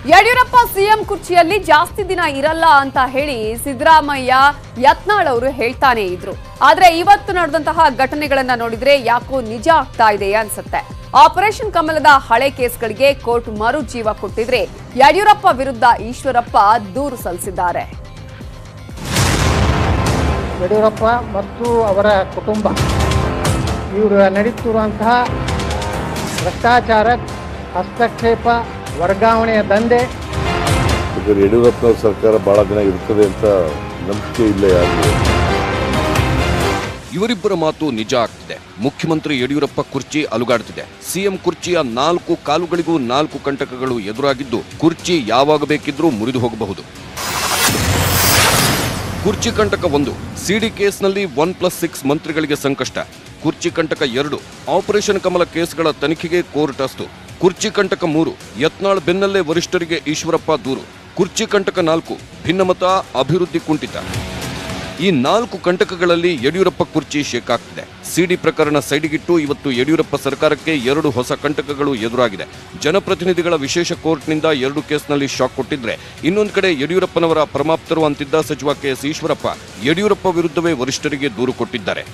Yediyurappa CM ಕುರ್ಚಿಯಲ್ಲಿ ಜಾಸ್ತಿ ದಿನ ಇರಲ್ಲ ಅಂತ ಹೇಳಿ ಸಿದ್ದರಾಮಯ್ಯ ಯತ್ನಾಳ್ ಅವರು ಹೇಳ್ತಾನೆ ಇದ್ರು ಆದ್ರೆ ಇವತ್ತು ನಡೆದಂತಹ ಘಟನೆಗಳನ್ನ ನೋಡಿದ್ರೆ ಯಾಕೋ ನಿಜ ಆಗ್ತಾ ಇದೆ ಅನ್ಸುತ್ತೆ ಆಪರೇಷನ್ ಕಮಲದ ಹಳೆ ಕೇಸ್ಗಳಿಗೆ ಕೋರ್ಟ್ ಮರು ಜೀವ ಕೊಟ್ಟಿದ್ರೆ ಯಡಿಯೂರಪ್ಪ ವಿರುದ್ಧ ಈಶ್ವರಪ್ಪ ದೂರು ಸಲ್ಲಿಸಿದ್ದಾರೆ ಯಡಿಯೂರಪ್ಪ ಮತ್ತು ಅವರ ಕುಟುಂಬ ಇವರು ನಡೀತಿರುವಂತಹ ಭ್ರಷ್ಟಾಚಾರ ಹಸ್ತಕ್ಷೇಪ ವರ್ಗಾವಣೆಯ ದಂಧೆ ಯಾಕಂದ್ರೆ ಯಡಿಯೂರಪ್ಪನವ್ರ ಸರ್ಕಾರ ಬಹಳ ದಿನ ಇರ್ತದೆ ಅಂತ ನಂಬಿಕೆ ಇಲ್ಲ ಯಾರಿಗೂ ಇವರಿಬ್ಬರ ಮಾತು ನಿಜ ಆಗ್ತಿದೆ ಮುಖ್ಯಮಂತ್ರಿ ಯಡಿಯೂರಪ್ಪ ಕುರ್ಚಿ ಅಲುಗಾಡ್ತಿದೆ ಸಿಎಂ ಕುರ್ಚಿಯ ನಾಲ್ಕು ಕಾಲುಗಳಿಗೂ ನಾಲ್ಕು ಕಂಟಕಗಳು ಎದುರಾಗಿದ್ದು ಕುರ್ಚಿ ಯಾವಾಗ ಬೇಕಿದ್ರೂ ಮುರಿದು ಹೋಗಬಹುದು ಕುರ್ಚಿ ಕಂಟಕ ಒಂದು ಸಿಡಿ ಕೇಸ್ನಲ್ಲಿ ಒನ್ ಪ್ಲಸ್ ಸಿಕ್ಸ್ ಮಂತ್ರಿಗಳಿಗೆ ಸಂಕಷ್ಟ ಕುರ್ಚಿ ಕಂಟಕ ಎರಡು ಆಪರೇಷನ್ ಕಮಲ ಕೇಸ್ಗಳ ತನಿಖೆಗೆ ಕೋರ್ಟ್ ಅಸ್ತು ಕುರ್ಚಿ ಕಂಟಕ ಮೂರು ಯತ್ನಾಳ್ ಬೆನ್ನಲ್ಲೇ ವರಿಷ್ಠರಿಗೆ ಈಶ್ವರಪ್ಪ ದೂರು ಕುರ್ಚಿ ಕಂಟಕ ನಾಲ್ಕು ಭಿನ್ನಮತ ಅಭಿವೃದ್ಧಿ ಕುಂಠಿತ ಈ ನಾಲ್ಕು ಕಂಟಕಗಳಲ್ಲಿ ಯಡಿಯೂರಪ್ಪ ಕುರ್ಚಿ ಶೇಕ್ ಆಗ್ತಿದೆ ಸಿಡಿ ಪ್ರಕರಣ ಸೈಡಿಗಿಟ್ಟು ಇವತ್ತು ಯಡಿಯೂರಪ್ಪ ಸರ್ಕಾರಕ್ಕೆ ಎರಡು ಹೊಸ ಕಂಟಕಗಳು ಎದುರಾಗಿದೆ ಜನಪ್ರತಿನಿಧಿಗಳ ವಿಶೇಷ ಕೋರ್ಟ್ನಿಂದ ಎರಡು ಕೇಸ್ನಲ್ಲಿ ಶಾಕ್ ಕೊಟ್ಟಿದ್ರೆ ಇನ್ನೊಂದು ಕಡೆ ಯಡಿಯೂರಪ್ಪನವರ ಪರಮಾಪ್ತರು ಅಂತಿದ್ದ ಸಚಿವ ಕೆಎಸ್ ಈಶ್ವರಪ್ಪ ಯಡಿಯೂರಪ್ಪ ವಿರುದ್ಧವೇ ವರಿಷ್ಠರಿಗೆ ದೂರು ಕೊಟ್ಟಿದ್ದಾರೆ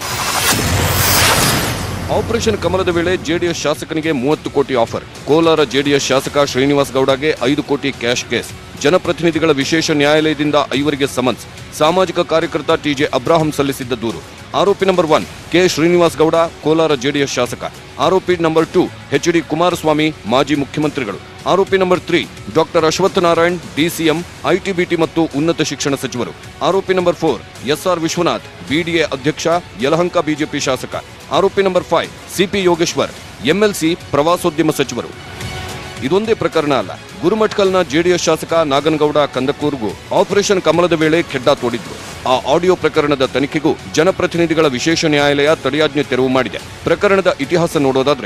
ಆಪರೇಷನ್ ಕಮಲದ ವೇಳೆ ಜೆಡಿಎಸ್ ಶಾಸಕನಿಗೆ ಮೂವತ್ತು ಕೋಟಿ ಆಫರ್ ಕೋಲಾರ ಜೆಡಿಎಸ್ ಶಾಸಕ ಶ್ರೀನಿವಾಸ್ ಗೌಡಗೆ ಐದು ಕೋಟಿ ಕ್ಯಾಶ್ ಕೇಸ್ ಜನಪ್ರತಿನಿಧಿಗಳ ವಿಶೇಷ ನ್ಯಾಯಾಲಯದಿಂದ ಐವರಿಗೆ ಸಮನ್ಸ್ ಸಾಮಾಜಿಕ ಕಾರ್ಯಕರ್ತ ಟಿಜೆ ಅಬ್ರಾಹಂ ಸಲ್ಲಿಸಿದ್ದ ದೂರು ಆರೋಪಿ number one K Srinivas Gowda Kolar JDS ಶಾಸಕ ಆರೋಪಿ number two H D Kumaraswamy ಮಾಜಿ ಮುಖ್ಯಮಂತ್ರಿಗಳು ಆರೋಪಿ number three doctor Ashwath Narayan DCM IT BT ಮತ್ತು ಉನ್ನತ ಶಿಕ್ಷಣ ಸಚಿವರು ಆರೋಪಿ number four S R Vishwanath BDA ಅಧ್ಯಕ್ಷ ಯಲಹಂಕ ಬಿಜೆಪಿ ಶಾಸಕ ಆರೋಪಿ number five C P Yogeshwar MLC ಪ್ರವಾಸೋದ್ಯಮ ಸಚಿವರು ಇದೊಂದೇ ಪ್ರಕರಣ ಅಲ್ಲ ಗುರುಮಠಕಲ್ನ ಜೆಡಿಎಸ್ ಶಾಸಕ ನಾಗನಗೌಡ ಕಂದಕೂರ್ಗೂ ಆಪರೇಷನ್ ಕಮಲದ ವೇಳೆ ಖೆಡ್ಡ ತೋಡಿದ್ರು ಆ ಆಡಿಯೋ ಪ್ರಕರಣದ ತನಿಖೆಗೂ ಜನಪ್ರತಿನಿಧಿಗಳ ವಿಶೇಷ ನ್ಯಾಯಾಲಯ ತಡೆಯಾಜ್ಞೆ ತೆರವು ಮಾಡಿದೆ ಪ್ರಕರಣದ ಇತಿಹಾಸ ನೋಡೋದಾದ್ರೆ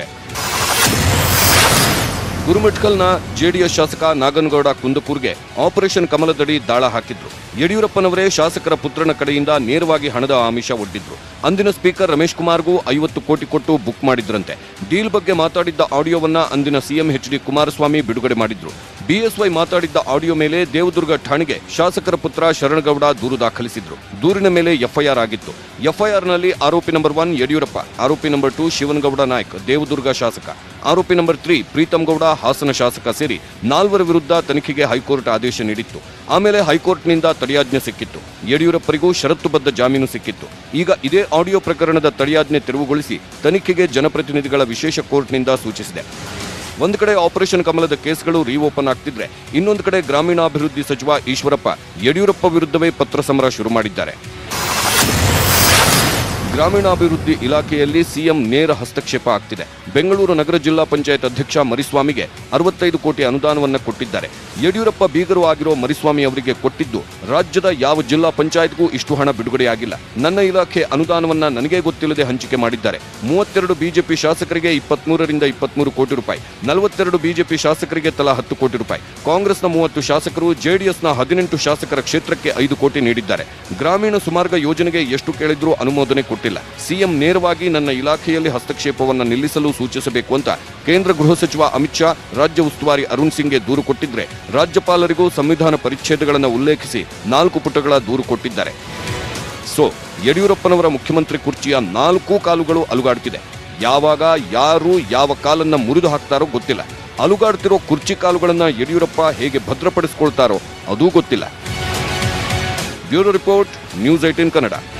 ಗುರುಮಠಕಲ್ನ ಜೆಡಿಎಸ್ ಶಾಸಕ ನಾಗನಗೌಡ ಕುಂದಕೂರ್ಗೆ ಆಪರೇಷನ್ ಕಮಲದಡಿ ದಾಳ ಹಾಕಿದ್ರು ಯಡಿಯೂರಪ್ಪನವರೇ ಶಾಸಕರ ಪುತ್ರನ ಕಡೆಯಿಂದ ನೇರವಾಗಿ ಹಣದ ಆಮಿಷ ಒಡ್ಡಿದ್ರು ಅಂದಿನ ಸ್ಪೀಕರ್ ರಮೇಶ್ ಕುಮಾರ್ಗೂ ಐವತ್ತು ಕೋಟಿ ಕೊಟ್ಟು ಬುಕ್ ಮಾಡಿದ್ರಂತೆ ಡೀಲ್ ಬಗ್ಗೆ ಮಾತಾಡಿದ್ದ ಆಡಿಯೋವನ್ನ ಅಂದಿನ ಸಿಎಂ ಎಚ್ ಡಿ ಕುಮಾರಸ್ವಾಮಿ ಬಿಡುಗಡೆ ಮಾಡಿದ್ರು ಬಿಎಸ್ವೈ ಮಾತಾಡಿದ್ದ ಆಡಿಯೋ ಮೇಲೆ ದೇವದುರ್ಗ ಠಾಣೆಗೆ ಶಾಸಕರ ಪುತ್ರ ಶರಣಗೌಡ ದೂರು ದಾಖಲಿಸಿದ್ರು ದೂರಿನ ಮೇಲೆ ಎಫ್ಐಆರ್ ಆಗಿತ್ತು ಎಫ್ಐಆರ್ನಲ್ಲಿ ಆರೋಪಿ ನಂಬರ್ ಒನ್ ಯಡಿಯೂರಪ್ಪ ಆರೋಪಿ ನಂಬರ್ ಟೂ ಶಿವನಗೌಡ ನಾಯ್ಕ್ ದೇವದುರ್ಗ ಶಾಸಕ ಆರೋಪಿ ನಂಬರ್ ತ್ರೀ ಪ್ರೀತಂ ಗೌಡ ಹಾಸನ ಶಾಸಕ ಸೇರಿ ನಾಲ್ವರ ವಿರುದ್ಧ ತನಿಖೆಗೆ ಹೈಕೋರ್ಟ್ ಆದೇಶ ನೀಡಿತ್ತು ಆಮೇಲೆ ಹೈಕೋರ್ಟ್ನಿಂದ ತಡೆಯಾಜ್ಞೆ ಸಿಕ್ಕಿತ್ತು ಯಡಿಯೂರಪ್ಪರಿಗೂ ಷರತ್ತುಬದ್ಧ ಜಾಮೀನು ಸಿಕ್ಕಿತ್ತು ಈಗ ಇದೇ ಆಡಿಯೋ ಪ್ರಕರಣದ ತಡೆಯಾಜ್ಞೆ ತೆರವುಗೊಳಿಸಿ ತನಿಖೆಗೆ ಜನಪ್ರತಿನಿಧಿಗಳ ವಿಶೇಷ ಕೋರ್ಟ್ನಿಂದ ಸೂಚಿಸಿದೆ ಒಂದು ಕಡೆ ಆಪರೇಷನ್ ಕಮಲದ ಕೇಸ್ಗಳು ರೀಓಪನ್ ಆಗ್ತಿದ್ರೆ ಇನ್ನೊಂದು ಕಡೆ ಗ್ರಾಮೀಣಾಭಿವೃದ್ಧಿ ಸಚಿವ ಈಶ್ವರಪ್ಪ ಯಡಿಯೂರಪ್ಪ ವಿರುದ್ಧವೇ ಪತ್ರ ಸಮರ ಶುರು ಮಾಡಿದ್ದಾರೆ ಗ್ರಾಮೀಣಾಭಿವೃದ್ಧಿ ಇಲಾಖೆಯಲ್ಲಿ ಸಿಎಂ ನೇರ ಹಸ್ತಕ್ಷೇಪ ಆಗ್ತಿದೆ ಬೆಂಗಳೂರು ನಗರ ಜಿಲ್ಲಾ ಪಂಚಾಯತ್ ಅಧ್ಯಕ್ಷ ಮರಿಸ್ವಾಮಿಗೆ ಅರವತ್ತೈದು ಕೋಟಿ ಅನುದಾನವನ್ನ ಕೊಟ್ಟಿದ್ದಾರೆ ಯಡಿಯೂರಪ್ಪ ಬೀಗರು ಆಗಿರೋ ಮರಿಸ್ವಾಮಿ ಅವರಿಗೆ ಕೊಟ್ಟಿದ್ದು ರಾಜ್ಯದ ಯಾವ ಜಿಲ್ಲಾ ಪಂಚಾಯತ್ಗೂ ಇಷ್ಟು ಹಣ ಬಿಡುಗಡೆಯಾಗಿಲ್ಲ ನನ್ನ ಇಲಾಖೆ ಅನುದಾನವನ್ನ ನನಗೇ ಗೊತ್ತಿಲ್ಲದೆ ಹಂಚಿಕೆ ಮಾಡಿದ್ದಾರೆ ಮೂವತ್ತೆರಡು ಬಿಜೆಪಿ ಶಾಸಕರಿಗೆ ಇಪ್ಪತ್ಮೂರರಿಂದ ಇಪ್ಪತ್ಮೂರು ಕೋಟಿ ರೂಪಾಯಿ ನಲವತ್ತೆರಡು ಬಿಜೆಪಿ ಶಾಸಕರಿಗೆ ತಲಾ ಹತ್ತು ಕೋಟಿ ರೂಪಾಯಿ ಕಾಂಗ್ರೆಸ್ನ ಮೂವತ್ತು ಶಾಸಕರು ಜೆಡಿಎಸ್ನ ಹದಿನೆಂಟು ಶಾಸಕರ ಕ್ಷೇತ್ರಕ್ಕೆ ಐದು ಕೋಟಿ ನೀಡಿದ್ದಾರೆ ಗ್ರಾಮೀಣ ಸುಮಾರ್ಗ ಯೋಜನೆಗೆ ಎಷ್ಟು ಕೇಳಿದ್ರೂ ಅನುಮೋದನೆ ಕೊಟ್ಟಿಲ್ಲ ಸಿಎಂ ನೇರವಾಗಿ ನನ್ನ ಇಲಾಖೆಯಲ್ಲಿ ಹಸ್ತಕ್ಷೇಪವನ್ನು ನಿಲ್ಲಿಸಲು ಸೂಚಿಸಬೇಕು ಅಂತ ಕೇಂದ್ರ ಗೃಹ ಸಚಿವ ಅಮಿತ್ ಶಾ ರಾಜ್ಯ ಉಸ್ತುವಾರಿ ಅರುಣ್ ಸಿಂಗ್ಗೆ ದೂರು ಕೊಟ್ಟಿದ್ರೆ ರಾಜ್ಯಪಾಲರಿಗೂ ಸಂವಿಧಾನ ಪರಿಚ್ಛೇದಗಳನ್ನು ಉಲ್ಲೇಖಿಸಿ ನಾಲ್ಕು ಪುಟಗಳ ದೂರು ಕೊಟ್ಟಿದ್ದಾರೆ ಸೊ ಯಡಿಯೂರಪ್ಪನವರ ಮುಖ್ಯಮಂತ್ರಿ ಕುರ್ಚಿಯ ನಾಲ್ಕು ಕಾಲುಗಳು ಅಲುಗಾಡ್ತಿದೆ ಯಾವಾಗ ಯಾರು ಯಾವ ಕಾಲನ್ನ ಮುರಿದು ಹಾಕ್ತಾರೋ ಗೊತ್ತಿಲ್ಲ ಅಲುಗಾಡ್ತಿರೋ ಕುರ್ಚಿ ಕಾಲುಗಳನ್ನ ಯಡಿಯೂರಪ್ಪ ಹೇಗೆ ಭದ್ರಪಡಿಸ್ಕೊಳ್ತಾರೋ ಅದೂ ಗೊತ್ತಿಲ್ಲ bureau report news eighteen Kannada